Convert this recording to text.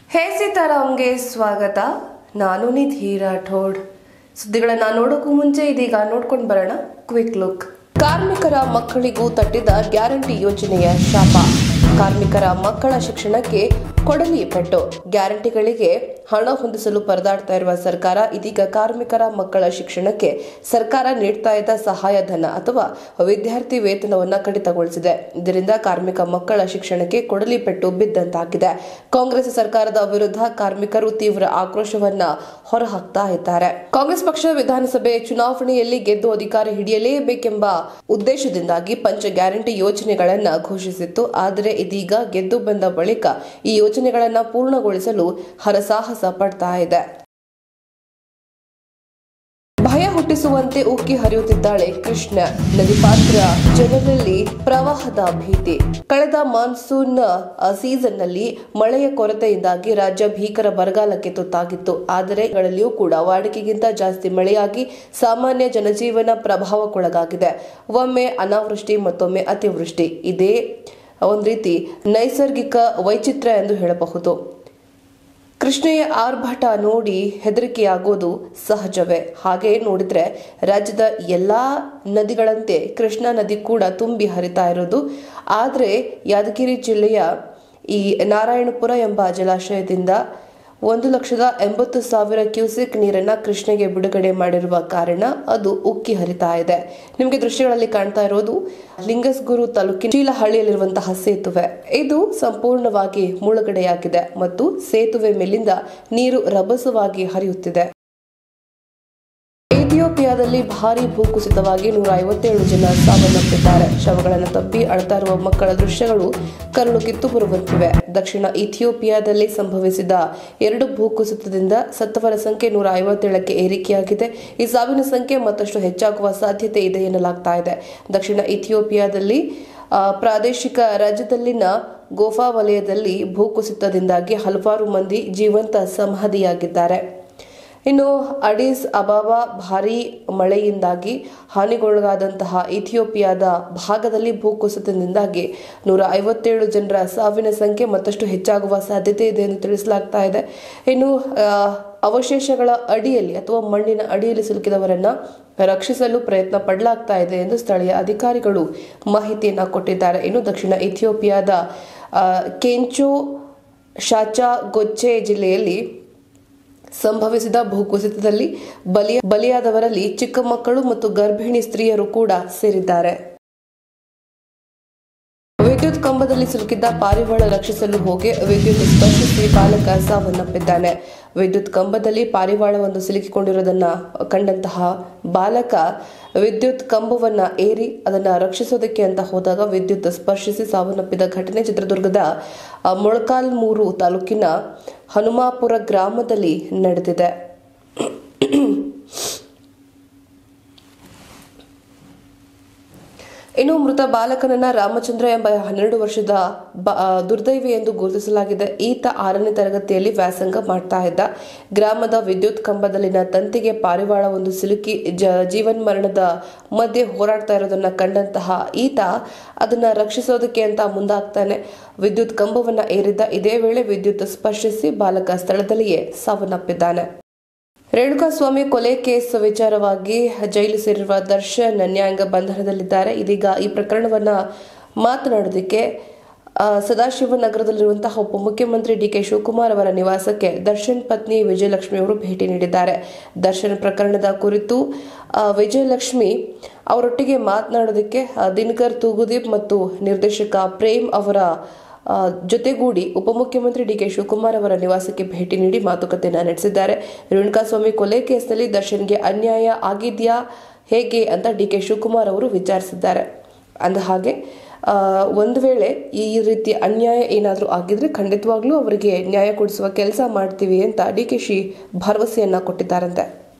ಹೇ ಸೀತಾರಾಮ್ಗೆ ಸ್ವಾಗತ ನಾನು ನಿಧಿ ರಾಠೋಡ್ ಸುದ್ದಿಗಳನ್ನ ನೋಡೋಕ್ಕೂ ಮುಂಚೆ ಇದೀಗ ನೋಡ್ಕೊಂಡು ಬರೋಣ ಕ್ವಿಕ್ ಲುಕ್ ಕಾರ್ಮಿಕರ ಮಕ್ಕಳಿಗೂ ತಟ್ಟಿದ ಗ್ಯಾರಂಟಿ ಯೋಜನೆಯ ಶಾಪ ಕಾರ್ಮಿಕರ ಮಕ್ಕಳ ಶಿಕ್ಷಣಕ್ಕೆ ಕೊಡಲಿ ಪೆಟ್ಟು ಗ್ಯಾರಂಟಿಗಳಿಗೆ ಹಣ ಹೊಂದಿಸಲು ಪರದಾಡ್ತಾ ಇರುವ ಸರ್ಕಾರ ಇದೀಗ ಕಾರ್ಮಿಕರ ಮಕ್ಕಳ ಶಿಕ್ಷಣಕ್ಕೆ ಸರ್ಕಾರ ನೀಡ್ತಾ ಇದ್ದ ಸಹಾಯಧನ ಅಥವಾ ವಿದ್ಯಾರ್ಥಿ ವೇತನವನ್ನ ಕಡಿತಗೊಳಿಸಿದೆ ಇದರಿಂದ ಕಾರ್ಮಿಕ ಮಕ್ಕಳ ಶಿಕ್ಷಣಕ್ಕೆ ಕೊಡಲಿ ಪೆಟ್ಟು ಬಿದ್ದಂತಾಗಿದೆ ಕಾಂಗ್ರೆಸ್ ಸರ್ಕಾರದ ವಿರುದ್ಧ ಕಾರ್ಮಿಕರು ತೀವ್ರ ಆಕ್ರೋಶವನ್ನ ಹೊರಹಾಕ್ತಾ ಇದ್ದಾರೆ ಕಾಂಗ್ರೆಸ್ ಪಕ್ಷ ವಿಧಾನಸಭೆ ಚುನಾವಣೆಯಲ್ಲಿ ಗೆದ್ದು ಅಧಿಕಾರ ಹಿಡಿಯಲೇಬೇಕೆಂಬ ಉದ್ದೇಶದಿಂದಾಗಿ ಪಂಚ ಗ್ಯಾರಂಟಿ ಯೋಜನೆಗಳನ್ನ ಘೋಷಿಸಿತ್ತು ಆದರೆ ಇದೀಗ ಗೆದ್ದು ಬಂದ ಬಳಿಕ ಈ ಯೋಜನೆಗಳನ್ನ ಪೂರ್ಣಗೊಳಿಸಲು ಹರಸಾಹಸ ಪಡ್ತಾ ಇದೆ ಭಯ ಹುಟ್ಟಿಸುವಂತೆ ಉಕ್ಕಿ ಹರಿಯುತ್ತಿದ್ದಾಳೆ ಕೃಷ್ಣ ನದಿ ಪಾತ್ರ ಜನರಲ್ಲಿ ಪ್ರವಾಹದ ಭೀತಿ ಕಳೆದ ಮಾನ್ಸೂನ್ ಸೀಸನ್ನಲ್ಲಿ ಮಳೆಯ ಕೊರತೆಯಿಂದಾಗಿ ರಾಜ್ಯ ಭೀಕರ ಬರಗಾಲಕ್ಕೆ ತುತ್ತಾಗಿತ್ತು ಆದರೆ ಗಳಲ್ಲಿಯೂ ಕೂಡ ವಾಡಿಕೆಗಿಂತ ಜಾಸ್ತಿ ಮಳೆಯಾಗಿ ಸಾಮಾನ್ಯ ಜನಜೀವನ ಪ್ರಭಾವಕ್ಕೊಳಗಾಗಿದೆ ಒಮ್ಮೆ ಅನಾವೃಷ್ಟಿ ಮತ್ತೊಮ್ಮೆ ಅತಿವೃಷ್ಟಿ ಇದೇ ಒಂದು ರೀತಿ ನೈಸರ್ಗಿಕ ವೈಚಿತ್ರ್ಯ ಎಂದು ಹೇಳಬಹುದು ಕೃಷ್ಣೆಯ ಆರ್ಭಟ ನೋಡಿ ಹೆದರಿಕೆಯಾಗೋದು ಸಹಜವೇ ಹಾಗೆ ನೋಡಿದ್ರೆ ರಾಜ್ಯದ ಎಲ್ಲಾ ನದಿಗಳಂತೆ ಕೃಷ್ಣಾ ನದಿ ಕೂಡ ತುಂಬಿ ಹರಿತಾ ಇರೋದು ಆದರೆ ಯಾದಗಿರಿ ಜಿಲ್ಲೆಯ ಈ ನಾರಾಯಣಪುರ ಎಂಬ ಜಲಾಶಯದಿಂದ ಒಂದು ಲಕ್ಷದ ಎಂಬತ್ತು ಸಾವಿರ ಕ್ಯೂಸೆಕ್ ನೀರನ್ನ ಕೃಷ್ಣೆಗೆ ಬಿಡುಗಡೆ ಮಾಡಿರುವ ಕಾರಣ ಅದು ಉಕ್ಕಿ ಹರಿತಾ ಇದೆ ನಿಮಗೆ ದೃಶ್ಯಗಳಲ್ಲಿ ಕಾಣ್ತಾ ಇರೋದು ಲಿಂಗಸ್ಗೂರು ತಾಲೂಕಿನ ಚೀಲಹಳ್ಳಿಯಲ್ಲಿರುವಂತಹ ಸೇತುವೆ ಇದು ಸಂಪೂರ್ಣವಾಗಿ ಮುಳುಗಡೆಯಾಗಿದೆ ಮತ್ತು ಸೇತುವೆ ಮೇಲಿಂದ ನೀರು ರಭಸವಾಗಿ ಹರಿಯುತ್ತಿದೆ ಇಥಿಯೋಪಿಯಾದಲ್ಲಿ ಭಾರಿ ಭೂಕುಸಿತವಾಗಿ ನೂರ ಐವತ್ತೇಳು ಜನ ಸಾವನ್ನಪ್ಪಿದ್ದಾರೆ ಶವಗಳನ್ನು ತಪ್ಪಿ ಅಳ್ತಾ ಇರುವ ಮಕ್ಕಳ ದೃಶ್ಯಗಳು ಕರುಳು ಕಿತ್ತು ಬರುವಂತಿವೆ ದಕ್ಷಿಣ ಇಥಿಯೋಪಿಯಾದಲ್ಲಿ ಸಂಭವಿಸಿದ ಎರಡು ಭೂಕುಸಿತದಿಂದ ಸತ್ತವರ ಸಂಖ್ಯೆ ನೂರ ಐವತ್ತೇಳಕ್ಕೆ ಏರಿಕೆಯಾಗಿದೆ ಈ ಸಾವಿನ ಸಂಖ್ಯೆ ಮತ್ತಷ್ಟು ಹೆಚ್ಚಾಗುವ ಸಾಧ್ಯತೆ ಇದೆ ಎನ್ನಲಾಗ್ತಾ ಇದೆ ದಕ್ಷಿಣ ಇಥಿಯೋಪಿಯಾದಲ್ಲಿ ಆ, ಪ್ರಾದೇಶಿಕ ರಾಜ್ಯದಲ್ಲಿನ ಗೋಫಾ ವಲಯದಲ್ಲಿ ಭೂಕುಸಿತದಿಂದಾಗಿ ಹಲವಾರು ಮಂದಿ ಜೀವಂತ ಸಮಾಧಿಯಾಗಿದ್ದಾರೆ ಇನ್ನು ಅಡೀಸ್ ಅಬಾಬಾ ಭಾರೀ ಮಳೆಯಿಂದಾಗಿ ಹಾನಿಗೊಳಗಾದಂತಹ ಇಥಿಯೋಪಿಯಾದ ಭಾಗದಲ್ಲಿ ಭೂಕುಸಿತದಿಂದಾಗಿ ನೂರ ಐವತ್ತೇಳು ಜನರ ಸಾವಿನ ಸಂಖ್ಯೆ ಮತ್ತಷ್ಟು ಹೆಚ್ಚಾಗುವ ಸಾಧ್ಯತೆ ಇದೆ ಎಂದು ತಿಳಿಸಲಾಗ್ತಾ ಇದೆ ಇನ್ನು ಆ, ಅವಶೇಷಗಳ ಅಡಿಯಲ್ಲಿ ಅಥವಾ ಮಣ್ಣಿನ ಅಡಿಯಲ್ಲಿ ಸಿಲುಕಿದವರನ್ನ ರಕ್ಷಿಸಲು ಪ್ರಯತ್ನ ಪಡಲಾಗ್ತಾ ಇದೆ ಎಂದು ಸ್ಥಳೀಯ ಅಧಿಕಾರಿಗಳು ಮಾಹಿತಿಯನ್ನ ಕೊಟ್ಟಿದ್ದಾರೆ ಇನ್ನು ದಕ್ಷಿಣ ಇಥಿಯೋಪಿಯಾದ ಆ, ಕೆಂಚೋ ಶಾಚಾ ಗೊಚ್ಚೆ ಜಿಲ್ಲೆಯಲ್ಲಿ ಸಂಭವಿಸಿದ ಭೂಕುಸಿತದಲ್ಲಿ ಬಲಿಯ ಬಲಿಯಾದವರಲ್ಲಿ ಚಿಕ್ಕ ಮಕ್ಕಳು ಮತ್ತು ಗರ್ಭಿಣಿ ಸ್ತ್ರೀಯರು ಕೂಡ ಸೇರಿದ್ದಾರೆ ವಿದ್ಯುತ್ ಕಂಬದಲ್ಲಿ ಸಿಲುಕಿದ್ದ ಪಾರಿವಾಳ ರಕ್ಷಿಸಲು ಹೋಗಿ ವಿದ್ಯುತ್ ಸ್ಪರ್ಶಿಸಿ ಬಾಲಕ ಸಾವನ್ನಪ್ಪಿದ್ದಾನೆ ವಿದ್ಯುತ್ ಕಂಬದಲ್ಲಿ ಪಾರಿವಾಳವೊಂದು ಸಿಲುಕಿಕೊಂಡಿರುವುದನ್ನ ಕಂಡಂತಹ ಬಾಲಕ ವಿದ್ಯುತ್ ಕಂಬವನ್ನ ಏರಿ ಅದನ್ನ ರಕ್ಷಿಸೋದಕ್ಕೆ ಅಂತ ಹೋದಾಗ ವಿದ್ಯುತ್ ಸ್ಪರ್ಶಿಸಿ ಸಾವನ್ನಪ್ಪಿದ ಘಟನೆ ಚಿತ್ರದುರ್ಗದ ಆ, ಮೊಳಕಾಲ್ಮೂರು ತಾಲೂಕಿನ ಹನುಮಾಪುರ ಗ್ರಾಮದಲ್ಲಿ ನಡೆದಿದೆ ಇನ್ನು ಮೃತ ಬಾಲಕನನ್ನ ರಾಮಚಂದ್ರ ಎಂಬ ಹನ್ನೆರಡು ವರ್ಷದ ಬ- ಆ, ದುರ್ದೈವಿ ಎಂದು ಗುರುತಿಸಲಾಗಿದೆ ಈತ ಆರನೇ ತರಗತಿಯಲ್ಲಿ ವ್ಯಾಸಂಗ ಮಾಡ್ತಾ ಇದ್ದ ಗ್ರಾಮದ ವಿದ್ಯುತ್ ಕಂಬದಲ್ಲಿನ ತಂತಿಗೆ ಪಾರಿವಾಳ ಒಂದು ಸಿಲುಕಿ ಜ ಜೀವನ್ಮರಣದ ಮಧ್ಯೆ ಹೋರಾಡ್ತಾ ಇರೋದನ್ನ ಕಂಡಂತಹ ಈತ ಅದನ್ನ ರಕ್ಷಿಸೋದಕ್ಕೆ ಅಂತ ಮುಂದಾಗ್ತಾನೆ ವಿದ್ಯುತ್ ಕಂಬವನ್ನ ಏರಿದ್ದ ಇದೇ ವೇಳೆ ವಿದ್ಯುತ್ ಸ್ಪರ್ಶಿಸಿ ಬಾಲಕ ಸ್ಥಳದಲ್ಲಿಯೇ ಸಾವನ್ನಪ್ಪಿದ್ದಾನೆ ರೇಣುಕಾಸ್ವಾಮಿ ಕೊಲೆ ಕೇಸ್ ವಿಚಾರವಾಗಿ ಜೈಲು ಸೇರಿರುವ ದರ್ಶನ್ ನ್ಯಾಯಾಂಗ ಬಂಧನದಲ್ಲಿದ್ದಾರೆ ಇದೀಗ ಈ ಪ್ರಕರಣವನ್ನ ಮಾತನಾಡೋದಕ್ಕೆ ಆ, ಸದಾಶಿವನಗರದಲ್ಲಿರುವಂತಹ ಉಪಮುಖ್ಯಮಂತ್ರಿ ಡಿ ಕೆ ಶಿವಕುಮಾರ್ ಅವರ ನಿವಾಸಕ್ಕೆ ದರ್ಶನ್ ಪತ್ನಿ ವಿಜಯಲಕ್ಷ್ಮಿ ಅವರು ಭೇಟಿ ನೀಡಿದ್ದಾರೆ ದರ್ಶನ್ ಪ್ರಕರಣದ ಕುರಿತು ಆ, ವಿಜಯಲಕ್ಷ್ಮಿ ಅವರೊಟ್ಟಿಗೆ ಮಾತನಾಡೋದಕ್ಕೆ ಆ, ದಿನಕರ್ ತೂಗುದೀಪ್ ಮತ್ತು ನಿರ್ದೇಶಕ ಪ್ರೇಮ್ ಅವರ ಆ, ಜೊತೆಗೂಡಿ ಉಪಮುಖ್ಯಮಂತ್ರಿ ಡಿ ಕೆ ಶಿವಕುಮಾರ್ ಅವರ ನಿವಾಸಕ್ಕೆ ಭೇಟಿ ನೀಡಿ ಮಾತುಕತೆಯನ್ನ ನಡೆಸಿದ್ದಾರೆ ರೇಣುಕಾಸ್ವಾಮಿ ಕೊಲೆ ಕೇಸ್ನಲ್ಲಿ ದರ್ಶನ್ಗೆ ಅನ್ಯಾಯ ಆಗಿದ್ಯಾ ಹೇಗೆ ಅಂತ ಡಿ ಕೆ ಶಿವಕುಮಾರ್ ಅವರು ವಿಚಾರಿಸಿದ್ದಾರೆ ಅಂದ ಹಾಗೆ ಆ, ಒಂದು ವೇಳೆ ಈ ರೀತಿ ಅನ್ಯಾಯ ಏನಾದರೂ ಆಗಿದ್ರೆ ಖಂಡಿತವಾಗ್ಲೂ ಅವರಿಗೆ ನ್ಯಾಯ ಕೊಡಿಸುವ ಕೆಲಸ ಮಾಡ್ತೀವಿ ಅಂತ ಡಿ ಕೆ ಶಿ ಭರವಸೆಯನ್ನ ಕೊಟ್ಟಿದ್ದಾರಂತೆ